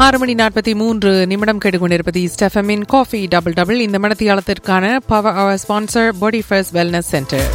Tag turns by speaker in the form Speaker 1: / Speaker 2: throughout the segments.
Speaker 1: ஆறு மணி நாற்பத்தி மூன்று நிமிடம் கேட்டுக்கொண்டிருப்பது ஸ்டெஃபமின் காஃபி டபுள் டபுள் இந்த மனத்தியாலத்திற்கான power hour sponsor body first wellness centre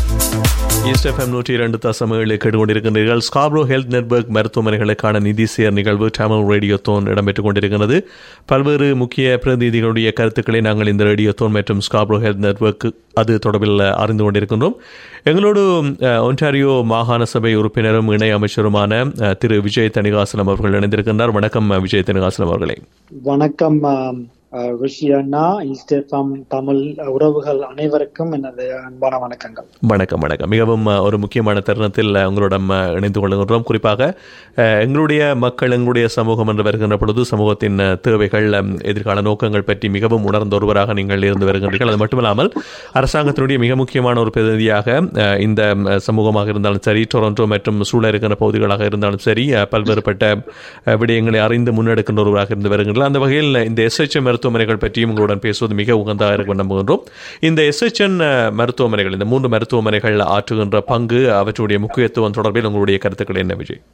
Speaker 2: East FM நூற்றி இரண்டு தசம் ஏழு கேட்டுக்கொண்டிருக்கின்றீர்கள் ஸ்காப்ரோ ஹெல்த் நெட்வொர்க் மருத்துவமனைகளுக்கான நிதி சேர் நிகழ்வு தமிழ் ரேடியோ தோன் இடம்பெற்றுக் கொண்டிருக்கிறது பல்வேறு முக்கிய பிரதிநிதிகளுடைய கருத்துக்களை நாங்கள் இந்த ரேடியோ தோன் மற்றும் ஸ்காப்ரோ ஹெல்த் நெட்வொர்க் அது தொடர்பில் அறிந்து கொண்டிருக்கின்றோம் எங்களோடு அஹ், ஒன்டாரியோ மாகாண சபை உறுப்பினரும் இணை அமைச்சருமான அஹ், திரு விஜய் தணிகாசலம் அவர்கள் இணைந்திருக்கின்றார் வணக்கம் அஹ், விஜய் தணிகாசலம் அவர்களே
Speaker 3: வணக்கம் ஆம், அஹ், ரிஷி அண்ணா ஈஸ்டெஃபம் தமிழ் உறவுகள் அனைவருக்கும் எனது அன்பான வணக்கங்கள்
Speaker 2: வணக்கம் வணக்கம் மிகவும் அஹ், ஒரு முக்கியமான தருணத்தில் அஹ், உங்களிடம் அஹ், இணைந்து கொள்கின்றோம் குறிப்பாக அஹ், எங்களுடைய மக்கள் எங்களுடைய சமூகம் என்று வருகின்ற பொழுது சமூகத்தின் அஹ், தேவைகள் அம், எதிர்கால நோக்கங்கள் பற்றி மிகவும் உணர்ந்த ஒருவராக நீங்கள் இருந்து வருகின்றீர்கள் அது மட்டுமல்லாமல் அரசாங்கத்தினுடைய மிக முக்கியமான ஒரு பிரதிநிதியாக அஹ், இந்த அஹ், சமூகமாக இருந்தாலும் சரி டொரண்டோ மற்றும் சூழ இருக்கிற பகுதிகளாக இருந்தாலும் சரி அஹ், பல்வேறுபட்ட அஹ், விடயங்களை அறிந்து முன்னெடுக்கின்ற ஒருவராக இருந்து வருகின்றனர் அந்த வகையில் இந்த எஸ்ஹெச்எம் மருத்துவமனைகள் பற்றியும் உங்களுடன் பேசுவது மிக உகந்ததாக இருக்கும் நம்புகின்றோம் இந்த எஸ்ஹெச்என் மருத்துவமனைகள் இந்த மூன்று மருத்துவமனைகள் ஆற்றுகின்ற பங்கு அவற்றுடைய முக்கியத்துவம் தொடர்பில் உங்களுடைய கருத்துக்கள் என்ன விஜய்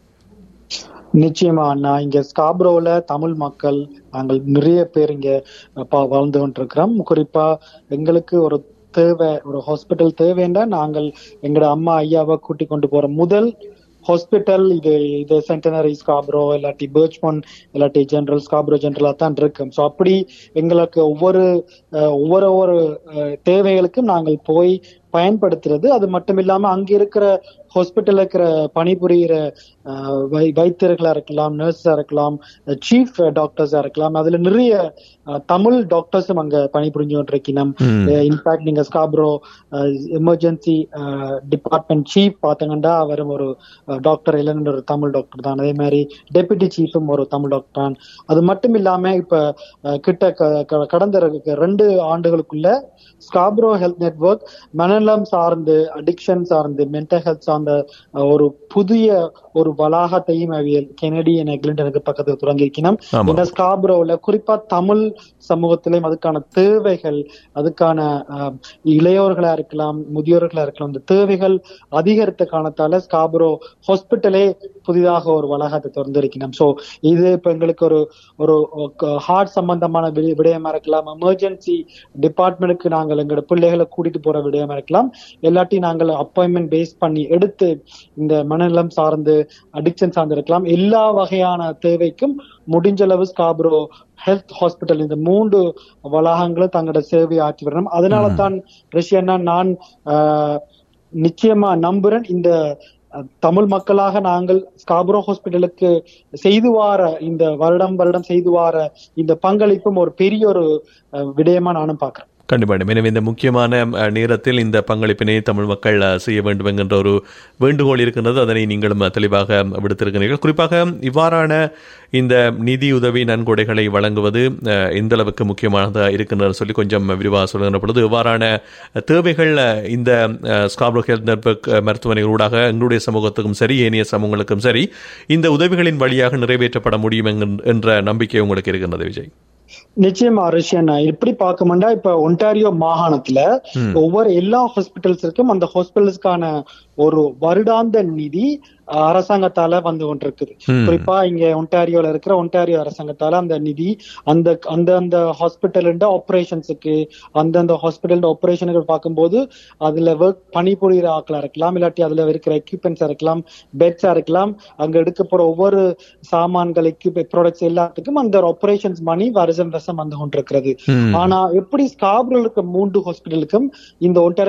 Speaker 3: நிச்சயமா அண்ணா இங்க ஸ்காப்ரோல தமிழ் மக்கள் நாங்கள் நிறைய பேர் இங்க பா- வாழ்ந்து கொண்டிருக்கிறோம் குறிப்பா எங்களுக்கு ஒரு தேவை ஒரு ஹாஸ்பிட்டல் தேவைன்னா நாங்கள் எங்களோட அம்மா ஐயாவை கூட்டி கொண்டு போற முதல் ஹாஸ்பிட்டல் இது இது சென்டனரி ஸ்காப்ரோ இல்லாட்டி பேர்ச்மோன் இல்லாட்டி ஜெனரல் ஸ்காப்ரோ ஜெனரலா தான் இருக்கும் ஸோ அப்படி எங்களுக்கு ஒவ்வொரு அஹ், ஒவ்வொரு ஒவ்வொரு அஹ், தேவைகளுக்கும் நாங்கள் போய் பயன்படுத்துறது அது மட்டும் இல்லாம அங்க இருக்கிற ஹாஸ்பிட்டல் இருக்கிற பணிபுரிகிற அஹ், வை- வைத்தியர்களா இருக்கலாம் நர்ஸா இருக்கலாம் சீஃப் டாக்டர்ஸா இருக்கலாம் அதுல நிறைய அஹ், தமிழ் டாக்டர்ஸும் அங்க பணிபுரிஞ்சு கொண்டிருக்கணும் இன்ஃபேக்ட் நீங்க ஸ்காப்ரோ எமர்ஜென்சி டிபார்ட்மெண்ட் சீஃப் பாத்தீங்கன்னா அவரும் ஒரு டாக்டர் இல்லைன்னு ஒரு தமிழ் டாக்டர் தான் அதே மாதிரி டெபுட்டி சீஃபும் ஒரு தமிழ் டாக்டர் தான் அது மட்டும் இல்லாம இப்ப அஹ், கிட்ட க- க- கடந்த ரெ- ரெண்டு ஆண்டுகளுக்குள்ள ஸ்காப்ரோ ஹெல்த் நெட்வொர்க் மனநலம் சார்ந்து அடிக்ஷன் சார்ந்து மென்டல் ஹெல்த் சார்ந்த அஹ், ஒரு புதிய ஒரு வளாகத்தையும் அவியல் கெனடி என கிளிண்டனுக்கு பக்கத்தில் தொடங்கியிருக்கணும்
Speaker 2: ஆமா.
Speaker 3: இந்த ஸ்காப்ரோல குறிப்பா தமிழ் சமூகத்திலும் அதுக்கான தேவைகள் அதுக்கான அஹ், இளையோர்களா இருக்கலாம் முதியோர்களா இருக்கலாம் இந்த தேவைகள் அதிகரித்த காரணத்தால ஸ்காப்ரோ ஹாஸ்பிட்டலே புதிதாக ஒரு வளாகத்தை திறந்திருக்கணும் சோ இது இப்ப எங்களுக்கு ஒரு ஒரு ஹார்ட் சம்பந்தமான விட- விடயமா இருக்கலாம் எமர்ஜென்சி டிபார்ட்மெண்ட்டுக்கு நாங்கள் எங்களோட பிள்ளைகளை கூட்டிட்டு போற விடயமா இருக்கலாம் எல்லாத்தையும் நாங்கள் அப்பாயின்மெண்ட் பேஸ் பண்ணி எடுத்து இந்த மனநலம் சார்ந்து அடிக்ஷன் சார்ந்து இருக்கலாம் எல்லா வகையான தேவைக்கும் முடிஞ்ச அளவு ஸ்காப்ரோ ஹெல்த் ஹாஸ்பிட்டல் இந்த மூன்று வளாகங்களும் தங்களோட சேவையை ஆற்றி வரணும் அதனால தான் ரஷ்யன்னா நான் ஆஹ், நிச்சயமா நம்புறேன் இந்த அஹ், தமிழ் மக்களாக நாங்கள் ஸ்காப்ரோ ஹாஸ்பிட்டலுக்கு செய்து வார இந்த வருடம் வருடம் செய்து வார இந்த பங்களிப்பும் ஒரு பெரிய ஒரு அஹ், விடயமா நானும் பாக்குறேன்
Speaker 2: கண்டிப்பாக எனவே இந்த முக்கியமான அஹ், நேரத்தில் இந்த பங்களிப்பினை தமிழ் மக்கள் அஹ், செய்ய வேண்டும் என்கின்ற ஒரு வேண்டுகோள் இருக்கின்றது அதனை நீங்களும் அஹ், தெளிவாக விடுத்திருக்கிறீர்கள் குறிப்பாக இவ்வாறான இந்த நிதியுதவி நன்கொடைகளை வழங்குவது அஹ், எந்த அளவுக்கு முக்கியமானதாக இருக்கின்றது சொல்லி கொஞ்சம் விரிவாக சொல்லுகின்ற பொழுது இவ்வாறான தேவைகள் அஹ், இந்த ஸ்காப்ரோ ஹெல்த் நெட்வொர்க் அஹ், மருத்துவமனைகள் ஊடாக எங்களுடைய சமூகத்துக்கும் சரி ஏனைய சமூகங்களுக்கும் சரி இந்த உதவிகளின் வழியாக நிறைவேற்றப்பட முடியும் என்கின்ற- என்ற நம்பிக்கை உங்களுக்கு இருக்கின்றது விஜய்
Speaker 3: நிச்சயமா ரஷ்யன் எப்படி பார்க்கணும்னா இப்ப ஒன்டாரியோ மாகாணத்துல ஒவ்வொரு எல்லா ஹாஸ்பிட்டல்ஸ் இருக்கும் அந்த ஹாஸ்பிட்டல்ஸ்க்கான ஒரு வருடாந்த நிதி அஹ், அரசாங்கத்தால வந்து கொண்டிருக்குது
Speaker 2: ம்.
Speaker 3: குறிப்பா இங்க ஒன்டாரியோல இருக்கிற ஒன்டாரியோ அரசாங்கத்தால அந்த நிதி அந்த அந்த அந்த ஹாஸ்பிட்டல் ஆபரேஷன்ஸுக்கு அந்தந்த ஹாஸ்பிட்டல் ஆபரேஷன்கள் பார்க்கும்போது அதுல ஒர்க் பணிபுரிகிற ஆட்களா இருக்கலாம் இல்லாட்டி அதுல இருக்கிற எக்யூப்மெண்ட்ஸா இருக்கலாம் பெட்ஸா இருக்கலாம் அங்க எடுக்க போற ஒவ்வொரு சாமான்கள் எக்யூப் ப்ராடக்ட்ஸ் எல்லாத்துக்கும் அந்த ஆபரேஷன்ஸ் மணி வருஷம் வருஷம் வந்து கொண்டிருக்கிறது
Speaker 2: ம்.
Speaker 3: ஆனா எப்படி ஸ்காப்ரில் இருக்க மூன்று ஹாஸ்பிட்டலுக்கும் இந்த ஒன்டாரியோ